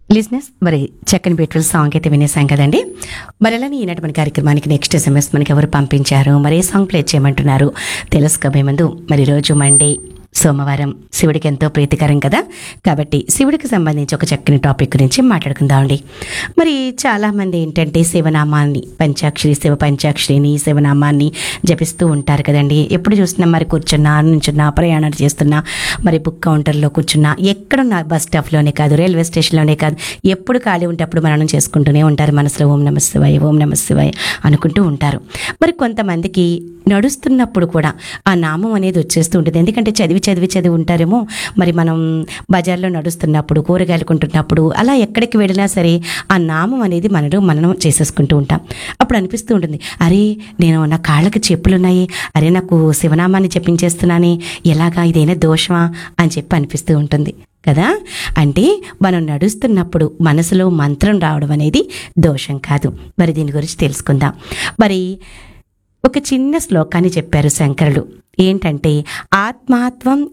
లిజినెస్ మరి చక్కని బ్యూటిఫుల్ సాంగ్ అయితే వినేసాం కదండి మరి అలానే ఈనాటి మన కార్యక్రమానికి నెక్స్ట్ ఎస్ఎంఎస్ మనకి ఎవరు పంపించారు మరి ఏ సాంగ్ ప్లే చేయమంటున్నారు తెలుసుకోబోయే ముందు మరి రోజు మండే సోమవారం శివుడికి ఎంతో ప్రీతికరం కదా కాబట్టి శివుడికి సంబంధించి ఒక చక్కని టాపిక్ గురించి మాట్లాడుకుందామండి మరి చాలామంది ఏంటంటే శివనామాన్ని పంచాక్షరి శివ పంచాక్షరిని శివనామాన్ని జపిస్తూ ఉంటారు కదండి ఎప్పుడు చూసినా మరి కూర్చున్నా నుంచున్నా ప్రయాణాలు చేస్తున్నా మరి బుక్ కౌంటర్లో కూర్చున్నా ఎక్కడున్నా బస్ స్టాప్లోనే కాదు రైల్వే స్టేషన్లోనే కాదు ఎప్పుడు ఖాళీ ఉంటే అప్పుడు మననం చేసుకుంటూనే ఉంటారు మనసులో ఓం నమ శివాయ ఓం నమ శివాయ అనుకుంటూ ఉంటారు మరి కొంతమందికి నడుస్తున్నప్పుడు కూడా ఆ నామం అనేది వచ్చేస్తూ ఉంటుంది ఎందుకంటే చదివి చదివి చదివి ఉంటారేమో మరి మనం బజార్లో నడుస్తున్నప్పుడు కూరగాయలు కొంటున్నప్పుడు అలా ఎక్కడికి వెళ్ళినా సరే ఆ నామం అనేది మనలో మనం చేసేసుకుంటూ ఉంటాం అప్పుడు అనిపిస్తూ ఉంటుంది అరే నేను నా కాళ్ళకి చెప్పులు ఉన్నాయి అరే నాకు శివనామాన్ని జపించేస్తున్నానే ఎలాగా ఇదైనా దోషమా అని చెప్పి అనిపిస్తూ ఉంటుంది కదా అంటే మనం నడుస్తున్నప్పుడు మనసులో మంత్రం రావడం అనేది దోషం కాదు మరి దీని గురించి తెలుసుకుందాం మరి ఒక చిన్న శ్లోకాన్ని చెప్పారు శంకరులు ఏంటంటే ఆత్మాత్వం